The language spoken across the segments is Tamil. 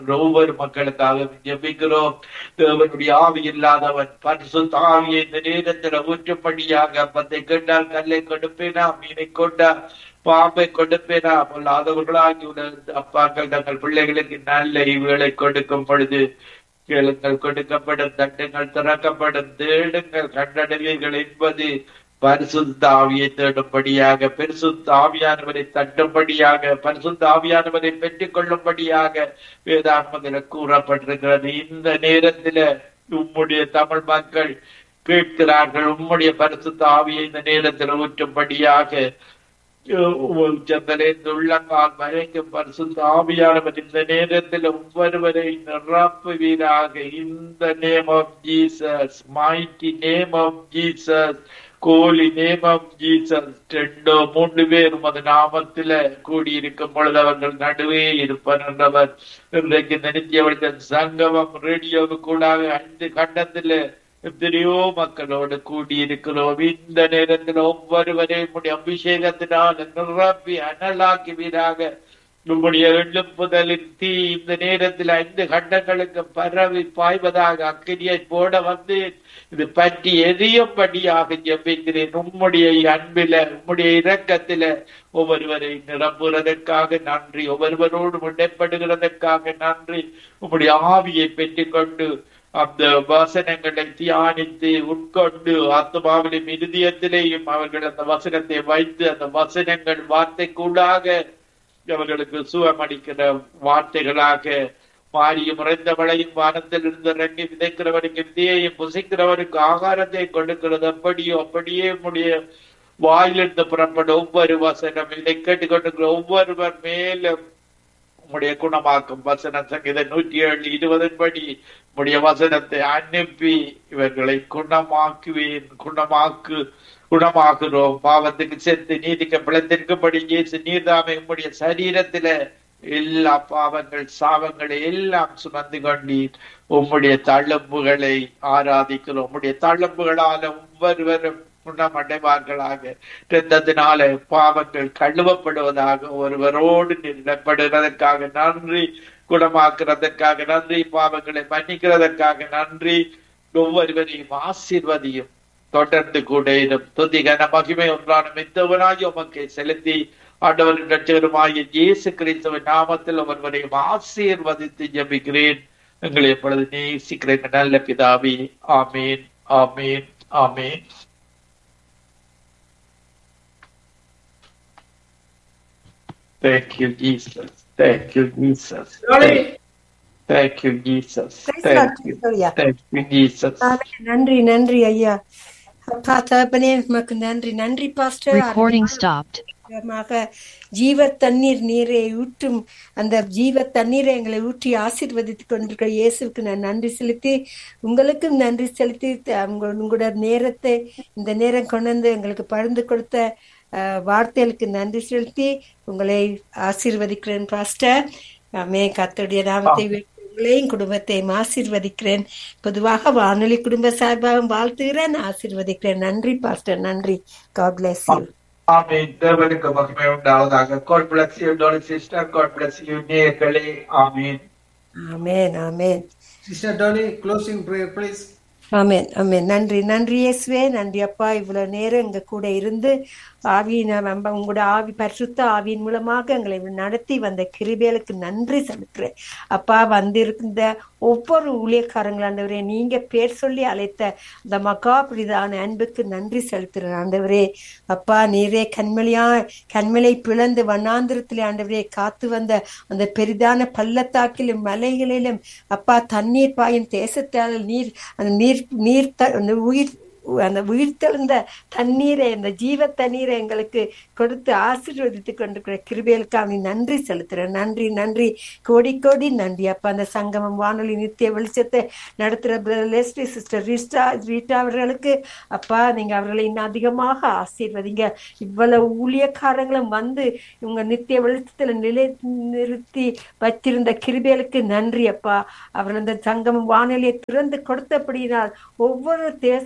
ஒவ்வொரு மக்களுக்காக ஜெபிக்கிறோம் தேவனுடைய ஆவி இல்லாதவன் பரிசுத்த ஆவியை இந்த நேரத்தில் ஊற்றும்படியாக அப்பத்தை கேட்டால் கல்லை கொடுப்பேனா மீனை கொண்டா பாம்பை கொடுப்பேனா பொல்லாதவர்களாகி உள்ள அப்பாக்கள் தங்கள் பிள்ளைகளுக்கு நல்ல ஈவுகளை கொடுக்கும் பொழுது கேளுங்கள் கொடுக்கப்படும் தட்டுங்கள் திறக்கப்படும் தேடுங்கள் கண்டடைவீர்கள் என்பது பரிசுத்த ஆவியை தேடும்படியாக பரிசுத்த ஆவியானவரை தட்டும்படியாக பரிசுத்த ஆவியானவரை பெற்றுக் கொள்ளும்படியாக வேதாத்மதில கூறப்பட்டிருக்கிறது இந்த நேரத்தில உம்முடைய தமிழ் மக்கள் கேட்கிறார்கள் உம்முடைய பரிசுத்த ஆவியை இந்த நேரத்தில் ஊற்றும்படியாக உச்சந்தலேந்து உள்ளங்கால் வரைக்கும் பரிசுத்த ஆவியானவர் இந்த நேரத்தில் ஒவ்வொருவரை நிரப்புவீராக இந்த name of Jesus mighty name of Jesus holy name of Jesus ரெண்டோ மூன்று பேர் உமது நாமத்தில கூடியிருக்கும் பொழுது அவர்கள் நடுவே இருப்பர் என்றவர் இன்றைக்கு இந்த நித்திய வழிதன் சங்கமம் ரேடியோவுக்குள்ளாக ஐந்து கண்டத்துல எத்தனையோ மக்களோடு கூடியிருக்கிறோம் இந்த நேரத்தில் ஒவ்வொருவரையும் உடைய அபிஷேகத்தினால் நிரப்பி அனலாக்கி வீராக நம்முடைய எழுப்புதலின் தீ இந்த நேரத்தில் ஐந்து கண்டங்களுக்கு பரவி பாய்வதாக அக்கிரியை போட வந்து இது பற்றி எரியும்படியாக ஜெபிக்கிறேன் உம்முடைய அன்பில உம்முடைய இரக்கத்தில ஒவ்வொருவரை நிரம்புறதற்காக நன்றி ஒவ்வொருவரோடு முன்னைப்படுகிறதற்காக நன்றி உம்முடைய ஆவியை பெற்றுக்கொண்டு அந்த வசனங்களை தியானித்து உட்கொண்டு ஆத்மாவிலும் இருதயத்திலேயும் அவர்கள் அந்த வசனத்தை வைத்து அந்த வசனங்கள் வார்த்தைக்குள்ளாக அவர்களுக்கு சுகமளிக்கிற வார்த்தைகளாக மாறியும் முறைந்தவளையும் வானத்தில் இருந்து இறங்கி விதைக்கிறவனுக்கு விதையையும் புசிக்கிறவனுக்கு ஆகாரத்தை கொடுக்கிறது அப்படியோ அப்படியே முடிய வாயிலிருந்து புறப்பட ஒவ்வொரு வசனம் இதை கேட்டுக்கொண்டிருக்கிற ஒவ்வொருவர் மேலும் உம்முடைய குணமாக்கும் வசன சங்கீதம் நூற்றி ஏழு இருபதன் படி உம்முடைய வசனத்தை அனுப்பி இவர்களை குணமாக்குவேன் குணமாக்கு குணமாக்குறோம் பாவத்துக்கு செத்து நீதிக்கு பிளத்திற்கும்படி இயேசு நீர்தாமை உம்முடைய சரீரத்தில எல்லா பாவங்கள் சாவங்களை எல்லாம் சுமந்து கொண்டீர் உம்முடைய தழும்புகளை ஆராதிக்கிறோம் உம்முடைய தழும்புகளால ஒவ்வொருவரும் குணமடைவார்களாக இருந்ததினால பாவங்கள் கழுவப்படுவதாக ஒருவரோடு நிலப்படுவதற்காக நன்றி குணமாக்குறதற்காக நன்றி பாவங்களை மன்னிக்கிறதற்காக நன்றி ஒவ்வொருவரையும் ஆசீர்வதியும் தொடர்ந்து கூட இரும் துதிகன மகிமை ஒன்றான மித்தவனாய் உமக்கை செலுத்தி ஆண்டவரின் ரட்சகருமாய இயேசு கிறிஸ்துவின் நாமத்தில் ஒருவரையும் ஆசீர்வதித்து ஜபிக்கிறேன் எங்களை எப்பொழுது நேசிக்கிறேன் நல்ல பிதாவி ஆமீன் ஆமீன் ஆமீன் Thank you, Jesus. Thank you, Jesus. Thank, thank you, Jesus. Thank you. Thank you, Jesus. நன்றி நன்றி ஐயா அப்பா தகப்பனே உமக்கு நன்றி நன்றி பாஸ்டர் Recording stopped. மாக ஜீவ தண்ணீர் நீரை ஊற்றும் அந்த ஜீவ தண்ணீரை எங்களை ஊற்றி ஆசீர்வதித்துக் கொண்டிருக்கிற இயேசுக்கு நான் நன்றி செலுத்தி உங்களுக்கும் நன்றி செலுத்தி த- உங்க- உங்களோட நேரத்தை இந்த நேரம் கொண்டு வந்து எங்களுக்கு பகிர்ந்து கொடுத்த அஹ், வார்த்தைகளுக்கு நன்றி செலுத்தி உங்களை ஆசீர்வதிக்கிறேன் பாஸ்டர் ஆமே கர்த்தருடைய நாமத்தை உயர்த்தி உங்களையும் குடும்பத்தையும் ஆசீர்வதிக்கிறேன் பொதுவாக வானொலி குடும்ப சார்பாக வாழ்த்துகிறேன் ஆசீர்வதிக்கிறேன் நன்றி பாஸ்டர் நன்றி காட் பிளஸ் யூ ஆமீன் தேவனுக்கு மகிமை உண்டாவதாக God bless you, Dolly sister. God bless you, நேயர்களே. ஆமீன் ஆமென் ஆமென் Sister Dolly, closing prayer, please. ஆமென் ஆமென் நன்றி நன்றி இயேசுவே நன்றி அப்பா இவ்வளவு நேரம் எங்க கூட இருந்து ஆவியின் நம்ம உங்களோட ஆவி பரிசுத்த ஆவியின் மூலமாக எங்களை நடத்தி வந்த கிருபேலுக்கு நன்றி செலுத்துறேன் அப்பா வந்திருந்த ஒவ்வொரு ஊழியக்காரங்கள் ஆண்டவரே நீங்க பேர் சொல்லி அழைத்த அந்த மகாபிரிதான அன்புக்கு நன்றி செலுத்துறேன் ஆண்டவரே அப்பா நீரே கண்மலையா கண்மலை பிளந்து வண்ணாந்திரத்திலே ஆண்டவரே காத்து வந்த அந்த பெரிதான பள்ளத்தாக்கிலும் மலைகளிலும் அப்பா தண்ணீர் பாயும் தேசத்தால் நீர் அந்த நீர் நீர் த- அந்த உயிர் அந்த உயிர்த்தெழுந்த தண்ணீரை அந்த ஜீவ தண்ணீரை எங்களுக்கு கொடுத்து ஆசீர்வதித்துக் கொண்டிருக்கிற கிருபைகளுக்கு அவனை நன்றி செலுத்துறேன் நன்றி நன்றி கோடி கோடி நன்றி அப்பா அந்த சங்கமம் வானொலி நித்திய வெளிச்சத்தை நடத்துகிற brother Leslie sister Rita Rita அவர்களுக்கு அப்பா நீங்க அவர்களை இன்னும் அதிகமாக ஆசீர்வதிங்க இவ்வளவு ஊழியக்காரங்களும் வந்து இவங்க நித்திய வெளிச்சத்துல நிலை நிறுத்தி வச்சிருந்த கிருபைகளுக்கு நன்றி அப்பா அவர் அந்த சங்கமம் வானொலியை திறந்து கொடுத்தபடியினால் ஒவ்வொரு தேச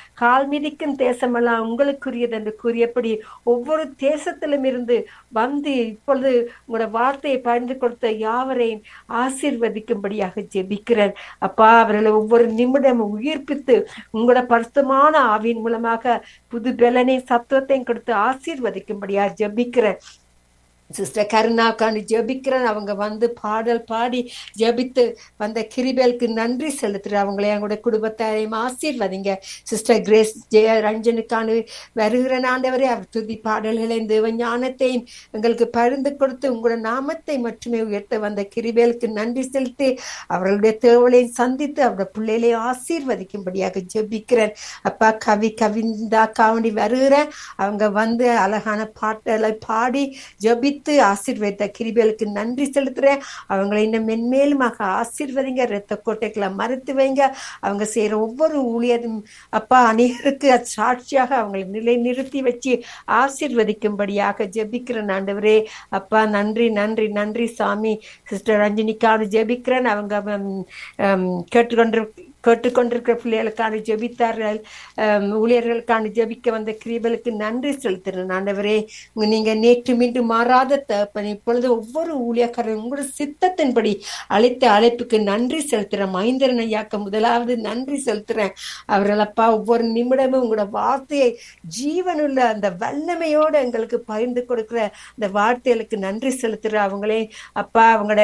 கால் மிதிக்கும் தேசமெல்லாம் உங்களுக்குரியது என்று கூறியபடி ஒவ்வொரு தேசத்திலும் இருந்து வந்து இப்பொழுது உங்களோட வார்த்தையை பகிர்ந்து கொடுத்த யாவரையும் ஆசீர்வதிக்கும்படியாக ஜெபிக்கிறேன் அப்பா அவர்களை ஒவ்வொரு நிமிடமும் உயிர்ப்பித்து உங்களோட பரிசுத்தமான ஆவியின் மூலமாக புது பலனை சத்துவத்தையும் கொடுத்து ஆசீர்வதிக்கும்படியாக ஜெபிக்கிறேன் சிஸ்டர் கருணாக்காண்டி ஜெபிக்கிறேன் அவங்க வந்து பாடல் பாடி ஜெபித்து வந்த கிரிபேலுக்கு நன்றி செலுத்துறேன் அவங்களே அவங்களோட குடும்பத்தாரையும் ஆசீர்வதிங்க சிஸ்டர் கிரேஸ் ஜெய ரஞ்சனுக்கான வருகிற ஆண்டவரே அவர் துதி பாடல்களையும் தேவ ஞானத்தையும் எங்களுக்கு பகிர்ந்து கொடுத்து உங்களோட நாமத்தை மட்டுமே உயர்த்த வந்த கிரிபேலுக்கு நன்றி செலுத்தி அவர்களுடைய தேவலையும் சந்தித்து அவருடைய பிள்ளைகளையும் ஆசீர்வதிக்கும்படியாக ஜெபிக்கிறேன் அப்பா கவி கவிந்தா காவண்டி வருகிறேன் அவங்க வந்து அழகான பாட்டலை பாடி ஜெபி ஜெபித்து ஆசீர்வதித்த கிருபிகளுக்கு நன்றி செலுத்துறேன் அவங்களை இன்னும் மென்மேலுமாக ஆசீர்வதிங்க ரத்த கோட்டைகளை மறுத்து வைங்க அவங்க செய்யற ஒவ்வொரு ஊழியரும் அப்பா அநேகருக்கு சாட்சியாக அவங்களை நிலை நிறுத்தி வச்சு ஆசீர்வதிக்கும்படியாக ஜெபிக்கிறேன் ஆண்டவரே அப்பா நன்றி நன்றி நன்றி சாமி சிஸ்டர் ரஞ்சினிக்கான ஜெபிக்கிறேன் அவங்க கேட்டுக்கொண்டு கேட்டுக்கொண்டிருக்கிற பிள்ளைகளுக்கான ஜெபித்தார்கள் ஊழியர்களுக்கான ஜெபிக்க வந்த கிரீபலுக்கு நன்றி செலுத்துறேன் ஆண்டவரே நீங்க நேற்று மீண்டும் மாறாத தப்பன் இப்பொழுது ஒவ்வொரு ஊழியக்காரரும் உங்களோட சித்தத்தின்படி அழைத்த அழைப்புக்கு நன்றி செலுத்துறேன் மைந்தரன் ஐயாக்க முதலாவது நன்றி செலுத்துறேன் அவர்கள் அப்பா ஒவ்வொரு நிமிடமும் உங்களோட வார்த்தையை ஜீவனுள்ள அந்த வல்லமையோட எங்களுக்கு பகிர்ந்து கொடுக்கிற அந்த வார்த்தைகளுக்கு நன்றி செலுத்துறேன் அவங்களே அப்பா அவங்களோட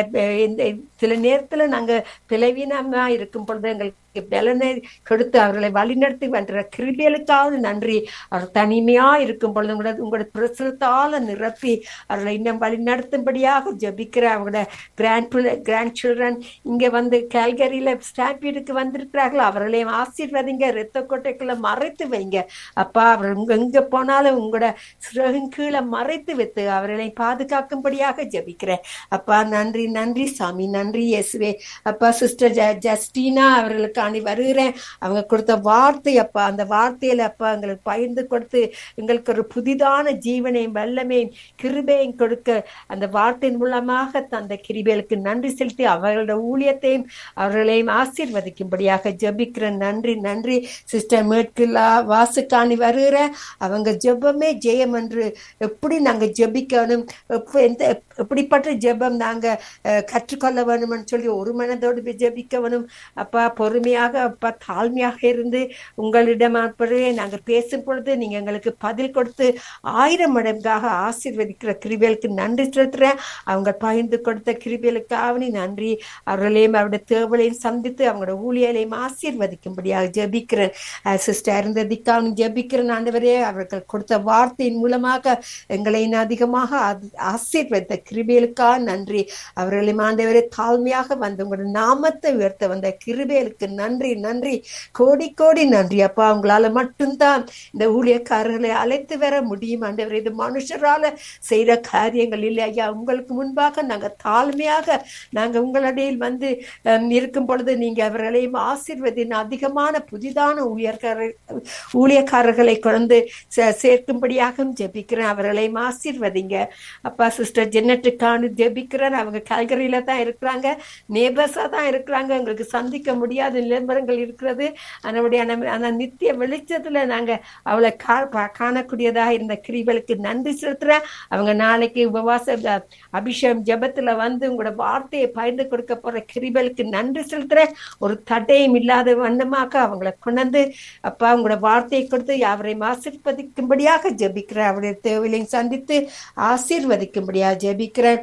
சில நேரத்துல நாங்க பிளவீனமா இருக்கும் பொழுது எங்களுக்கு பலனை கொடுத்து அவர்களை வழிநடத்தி வென்ற கிருபியலுக்காவது நன்றி அவர் தனிமையா இருக்கும் பொழுது உங்களோட உங்களோட பிரசுரத்தால நிரப்பி அவர்களை இன்னும் வழி நடத்தும்படியாக ஜபிக்கிற அவங்களோட கிராண்ட் கிராண்ட் சில்ட்ரன் இங்க வந்து கேல்கரியில ஸ்டாம்பீடுக்கு வந்திருக்கிறார்கள் அவர்களையும் ஆசீர்வதிங்க ரத்த கோட்டைக்குள்ள மறைத்து வைங்க அப்பா அவர் எங்க போனாலும் உங்களோட சிறகின் கீழே மறைத்து வைத்து அவர்களை பாதுகாக்கும்படியாக ஜபிக்கிறேன் அப்பா நன்றி நன்றி சாமி நன்றி இயேசுவே அப்பா சிஸ்டர் ஜஸ்டினா அவர்களுக்கு அணி வருகிறேன் அவங்க கொடுத்த வார்த்தை அப்பா அந்த வார்த்தையில அப்பா எங்களுக்கு பகிர்ந்து கொடுத்து எங்களுக்கு ஒரு புதிதான ஜீவனையும் வல்லமையும் கிருபையும் கொடுக்க அந்த வார்த்தையின் மூலமாக தந்த கிருபைகளுக்கு நன்றி செலுத்தி அவர்களோட ஊழியத்தையும் அவர்களையும் ஆசீர்வதிக்கும்படியாக ஜபிக்கிறேன் நன்றி நன்றி சிஸ்டர் மேற்குலா வாசுக்காணி வருகிற அவங்க ஜெபமே ஜெயம் என்று எப்படி நாங்க ஜெபிக்கணும் எந்த எப்படிப்பட்ட ஜெபம் நாங்க கற்றுக்கொள்ள வேணும்னு சொல்லி ஒரு மனதோடு ஜெபிக்க வேணும் அப்பா பொறுமையாக அப்பா தாழ்மையாக இருந்து உங்களிடம் அப்படியே நாங்கள் பேசும் பொழுது நீங்க எங்களுக்கு பதில் கொடுத்து ஆயிரம் மடங்காக ஆசீர்வதிக்கிற கிருபியலுக்கு நன்றி செலுத்துறேன் அவங்க பகிர்ந்து கொடுத்த கிருபியலுக்காக நன்றி அவர்களையும் அவருடைய தேவலையும் சந்தித்து அவங்களோட ஊழியலையும் ஆசீர்வதிக்கும்படியாக ஜெபிக்கிறேன் சிஸ்டர் இருந்ததுக்காக ஜெபிக்கிறேன் ஆண்டவரே அவர்கள் கொடுத்த வார்த்தையின் மூலமாக எங்களை அதிகமாக ஆசீர்வதித்த கிருபியலுக்காக நன்றி அவர்களையும் ஆண்டவரே தாழ்மையாக வந்து உங்களோட நாமத்தை உயர்த்த வந்த கிருபேலுக்கு நன்றி நன்றி கோடி கோடி நன்றி அப்பா உங்களால மட்டும்தான் இந்த ஊழியக்காரர்களை அழைத்து வர முடியும் ஆண்டவர் இது மனுஷரால செய்யற காரியங்கள் இல்லை ஐயா உங்களுக்கு முன்பாக நாங்க தாழ்மையாக நாங்க உங்களிடையில் வந்து இருக்கும் பொழுது நீங்க அவர்களையும் ஆசீர்வதின் அதிகமான புதிதான ஊழியர்காரர் ஊழியக்காரர்களை கொண்டு சேர்க்கும்படியாக ஜெபிக்கிறேன் அவர்களையும் ஆசீர்வதிங்க அப்பா சிஸ்டர் ஜென்னட்டுக்கான ஜெபிக்கிறேன் அவங்க கல்கரியில தான் இருக்கிறாங்க நேபர்ஸா தான் இருக்கிறாங்க எங்களுக்கு சந்திக்க முடியாத நிலவரங்கள் இருக்கிறது அதனுடைய அந்த நித்திய வெளிச்சத்துல நாங்க அவளை காணக்கூடியதாக இருந்த கிரிகளுக்கு நன்றி செலுத்துறேன் அவங்க நாளைக்கு உபவாச அபிஷேகம் ஜபத்துல வந்து உங்களோட வார்த்தையை பகிர்ந்து கொடுக்க போற கிரிகளுக்கு நன்றி செலுத்துறேன் ஒரு தடையும் இல்லாத வண்ணமாக அவங்கள கொண்டு அப்பா உங்களோட வார்த்தையை கொடுத்து யாவரையும் ஆசீர்வதிக்கும்படியாக ஜெபிக்கிறேன் அவருடைய தேவையிலையும் சந்தித்து ஆசீர்வதிக்கும்படியாக ஜெபிக்கிறேன்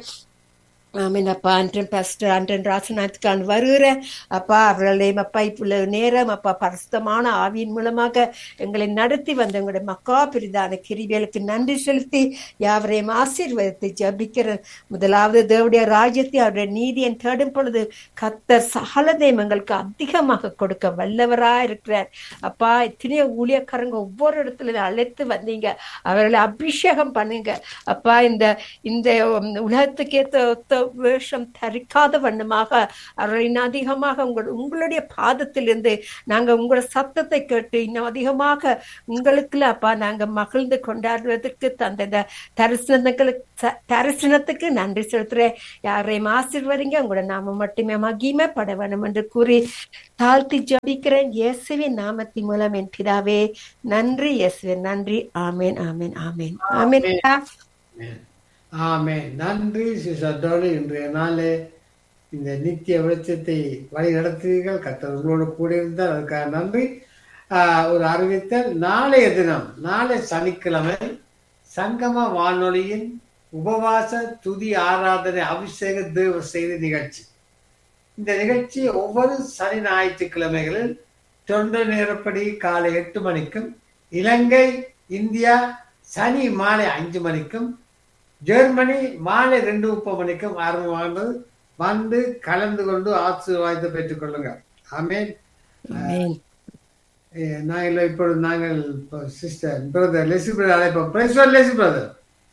ஆமீன் அப்பா அன்றன் பாஸ்டர் அன்றன் ராசநாத்துக்கான் வருகிற அப்பா அவர்களையும் அப்பா இப்போ நேரம் அப்பா பரிசுத்தமான ஆவியின் மூலமாக எங்களை நடத்தி வந்த எங்களுடைய மக்கா பிரிதான கிரிவியலுக்கு நன்றி செலுத்தி யாவரையும் ஆசீர்வதித்து ஜபிக்கிற முதலாவது தேவடைய ராஜ்யத்தை அவருடைய நீதியை தேடும் பொழுது கத்தர் சகலதையும் எங்களுக்கு அதிகமாக கொடுக்க வல்லவரா இருக்கிறார் அப்பா எத்தனையோ ஊழியக்காரங்க ஒவ்வொரு இடத்துல அழைத்து வந்தீங்க அவர்களை அபிஷேகம் பண்ணுங்க அப்பா இந்த இந்த உலகத்துக்கு ஏத்த வேஷம் தரிக்காத வண்ணமாக அவர்களை இன்னும் அதிகமாக உங்கள் உங்களுடைய பாதத்திலிருந்து நாங்க உங்களோட சத்தத்தை கேட்டு இன்னும் அதிகமாக உங்களுக்குள்ள அப்பா நாங்க மகிழ்ந்து கொண்டாடுவதற்கு தந்த இந்த தரிசனங்களுக்கு ச- தரிசனத்துக்கு நன்றி செலுத்துறேன் யாரையும் ஆசீர்வதிங்க உங்களோட நாம மட்டுமே மகிமைப்பட வேணும் என்று கூறி தாழ்த்தி ஜபிக்கிறேன் இயேசுவின் நாமத்தின் மூலம் என் பிதாவே நன்றி இயேசுவின் நன்றி ஆமேன் ஆமேன் ஆமேன் ஆமேன் ஆமென் நன்றி சிஸ்டர் டோனி இன்றைய நாளே இந்த நித்திய வெளிச்சத்தை வழி நடத்துவீர்கள் கர்த்தர் உங்களோட கூட இருந்தால் அதுக்காக நன்றி ஆஹ், ஒரு அறிவித்தல் நாளைய தினம் நாளை சனிக்கிழமை சங்கம வானொலியின் உபவாச துதி ஆராதனை அபிஷேக தேவ செய்தி நிகழ்ச்சி இந்த நிகழ்ச்சி ஒவ்வொரு சனி ஞாயிற்றுக்கிழமைகளில் தொண்டு நேரப்படி காலை எட்டு மணிக்கும் இலங்கை இந்தியா சனி மாலை அஞ்சு மணிக்கும் ஜெர்மனி மாலை ரெண்டு முப்பது மணிக்கும் ஆரம்பமானது வந்து கலந்து கொண்டு ஆசீர்வாதத்தை பெற்றுக் கொள்ளுங்க ஆமேன் ஆமேன் Eh, நாங்கள் இப்பொழுது நாங்கள் சிஸ்டர் பிரதர் லெசி பிரதர் அழைப்போம் பிரைஸ் லெசி பிரதர்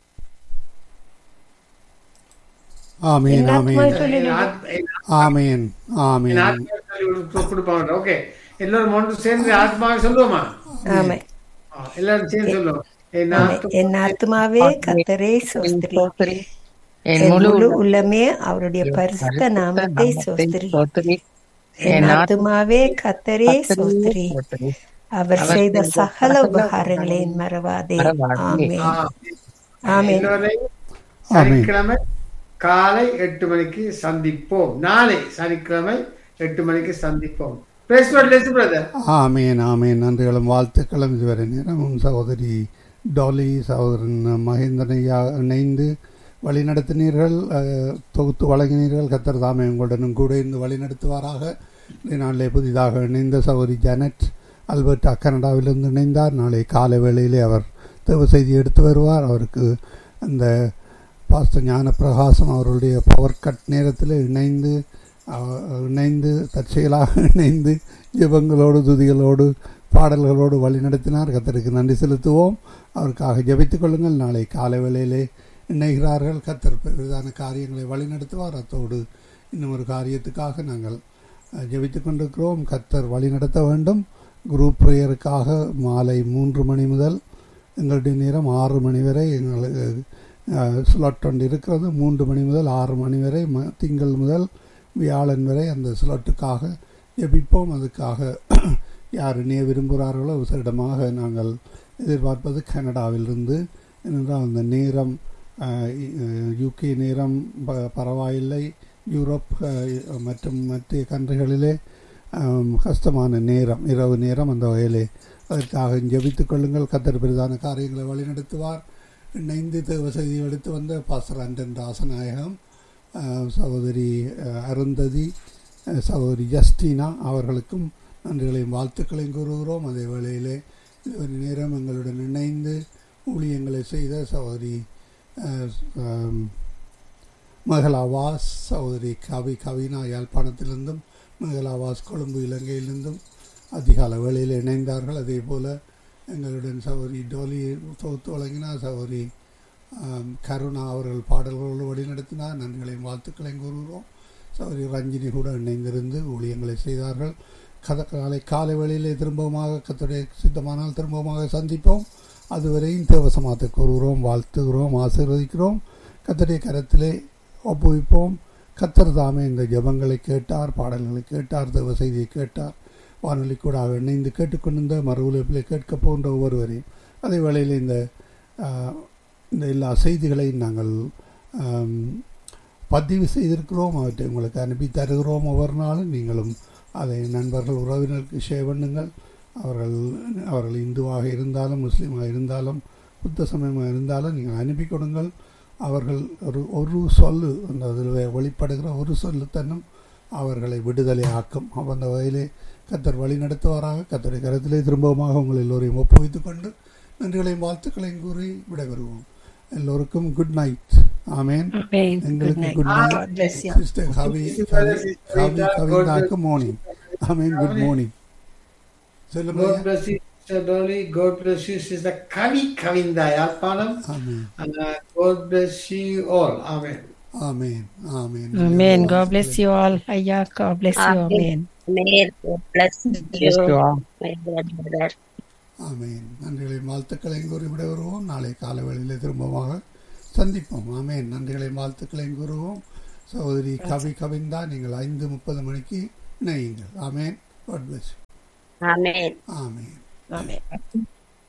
ஆமீன் என்ன ஆமீன் ஆத்மா சொல்லுங்க ஆமீன் ஆமீன் கொடுப்பாங்க ஓகே எல்லாரும் ஒன்று சேர்ந்து ஆத்மாவை சொல்லுவோமா ஆமை ஆ, எல்லாரும் சேர்ந்து சொல்லுவோம் என் ஆமை. ஆத்மா- என் ஆத்மாவே கத்தரே சோஸ்திரி ஸ்தோத்திரி. என் முழு உள்ளமே அவருடைய பரிசுத்த நாமத்தை சோஸ்திரி ஸ்தோத்திரி. என் ஆத்மாவே கத்தரே சோஸ்திரி ஸ்தோத்திரி. அவர் செய்த சகல உபகாரங்களையும் மறவாதே ஆமென் ஆ, ஆமென் எல்லோரையும் சனிக்கிழமை காலை எட்டு மணிக்கு சந்திப்போம் நாளை சனிக்கிழமை எட்டு மணிக்கு சந்திப்போம் பிரைஸ் லெசி பிரதர் ஆமீன் ஆமீன் நன்றிகளும் வாழ்த்துக்களும் இதுவரை நேரமும் சகோதரி டாலி சகோதரன் மகேந்திரனையா இணைந்து வழிநடத்தினீர்கள் அஹ், தொகுத்து வழங்கினீர்கள் கத்தர் தாமே உங்களுடனும் கூட இருந்து வழிநடத்துவாராக இந்த நாளிலே புதிதாக இணைந்த சகோதரி ஜானட் அல்பர்டா கனடாவிலிருந்து இணைந்தார் நாளை காலை வேளையிலே அவர் தேவ செய்தி எடுத்து வருவார் அவருக்கு அந்த பாஸ்டர் ஞான பிரகாசம் அவருடைய பவர் கட் நேரத்தில் இணைந்து அவ- இணைந்து தற்செயலாக இணைந்து ஜெபங்களோடு துதிகளோடு பாடல்களோடு வழிநடத்தினார் கத்தருக்கு நன்றி செலுத்துவோம் அவருக்காக ஜெபித்துக் கொள்ளுங்கள் நாளை காலை வேளையிலே இணைகிறார்கள் கத்தர் பெரிதான காரியங்களை வழிநடத்துவார் அத்தோடு இன்னும் ஒரு காரியத்துக்காக நாங்கள் அஹ், ஜெபித்துக் கொண்டிருக்கிறோம் கத்தர் வழிநடத்த வேண்டும் குரூப் ப்ரேயருக்காக மாலை மூன்று மணி முதல் எங்களுடைய நேரம் ஆறு மணி வரை எங்களுக்கு ஸ்லாட் ஒன்று இருக்கிறது மூன்று மணி முதல் ஆறு மணி வரை ம திங்கள் முதல் வியாழன் வரை அந்த ஸ்லாட்டுக்காக ஜெபிப்போம் அதுக்காக யார் இணைய விரும்புகிறார்களோ விசேடமாக நாங்கள் எதிர்பார்ப்பது கனடாவிலிருந்து ஏனென்றால் அந்த நேரம் யூகே நேரம் ப- பரவாயில்லை யூரோப் அஹ், மற்றும் மற்ற கன்ட்ரிகளிலே ஆம், கஷ்டமான நேரம் இரவு நேரம் அந்த வகையிலே அதற்காக ஜெபித்துக் கொள்ளுங்கள் கத்தர் பெரிதான காரியங்களை வழிநடத்துவார் இணைந்து தேவ செய்தி எடுத்து வந்த பாஸ்டர் அண்டன் ராசநாயகம் அஹ், சகோதரி அஹ், அருந்ததி அஹ், சகோதரி ஜஸ்டினா அவர்களுக்கும் நன்றிகளையும் வாழ்த்துக்களையும் கூறுகிறோம் அதே வேளையிலே இதுவரை நேரம் எங்களுடன் இணைந்து ஊழியங்களை செய்த சகோதரி அஹ், ஆம், மகளாவாஸ் சகோதரி கவி கவினா யாழ்ப்பாணத்திலிருந்தும் மகளாவாஸ் கொழும்பு இலங்கையிலிருந்தும் அதிகால வேளையில் இணைந்தார்கள் அதே போல எங்களுடன் சகோதரி டோலி தொகுத்து வழங்கினார் சகோதரி ஆம், கருணா அவர்கள் பாடல்களோடு வழிநடத்தினார் நன்றிகளையும் வாழ்த்துக்களையும் கூறுகிறோம் சகோதரி ரஞ்சினி கூட இணைந்திருந்து ஊழியங்களை செய்தார்கள் கத காலை காலை வேளையிலே திரும்பவுமாக கத்துடைய சித்தமானால் திரும்பவுமாக சந்திப்போம் அதுவரையும் தேவசமாத்தை கூறுகிறோம் வாழ்த்துகிறோம் ஆசீர்வதிக்கிறோம் கத்தருடைய கரத்திலே ஒப்புவிப்போம் கத்தர் தாமே இந்த ஜெபங்களை கேட்டார் பாடல்களை கேட்டார் தேவ செய்தியை கேட்டார் வானொலி கூட இணைந்து கேட்டுக்கொண்டிருந்த மறு உழைப்பிலே கேட்க போன்ற ஒவ்வொருவரையும் அதே வேளையில் இந்த ஆஹ், இந்த எல்லா செய்திகளையும் நாங்கள் ஆம், பதிவு செய்திருக்கிறோம் அவற்றை உங்களுக்கு அனுப்பி தருகிறோம் ஒவ்வொரு நாளும் நீங்களும் அதை நண்பர்கள் உறவினருக்கு ஷேர் பண்ணுங்கள் அவர்கள் அவர்கள் இந்துவாக இருந்தாலும் முஸ்லீமாக இருந்தாலும் புத்த சமயமாக இருந்தாலும் நீங்கள் அனுப்பி கொடுங்கள் அவர்கள் ஒரு ஒரு சொல்லு அந்த அதில் வெளிப்படுகிற ஒரு சொல்லு தன்னும் அவர்களை விடுதலை ஆக்கும் அப்ப அந்த வகையிலே கத்தர் வழி நடத்துவாராக கத்தரை கரத்திலே திரும்பவுமாக உங்கள் எல்லோரையும் ஒப்புவித்துக் கொண்டு நன்றிகளையும் வாழ்த்துக்களையும் கூறி விடைபெறுவோம் எல்லோருக்கும் good night amen Amen. Good எங்களுக்கு night. Good God night bless you. Sister ஹவி ஹவி கவிதாக்கு மார்னிங் ஆமேன் குட் மார்னிங் சொல்லுங்க God bless you, Sister Dolly. God bless you, Sister Kavi Kavinda Yalpanam. Amen And uh, God bless you all. Amen. Amen amen Amen. God bless you all. ஐயா God bless you. Amen. Amen. God bless Yes, you, you are. my God, brother. Amen நன்றிகளின் வாழ்த்துக்களை கூறி விட வருவோம் நாளை காலை வேளையிலே திரும்பமாக சந்திப்போம் ஆமேன் நன்றிகளின் வாழ்த்துக்களை கூறுவோம் சகோதரி கவி கவிந்தா நீங்கள் ஐந்து முப்பது மணிக்கு இணையுங்கள் ஆமேன் God bless you. Amen. Amen Amen.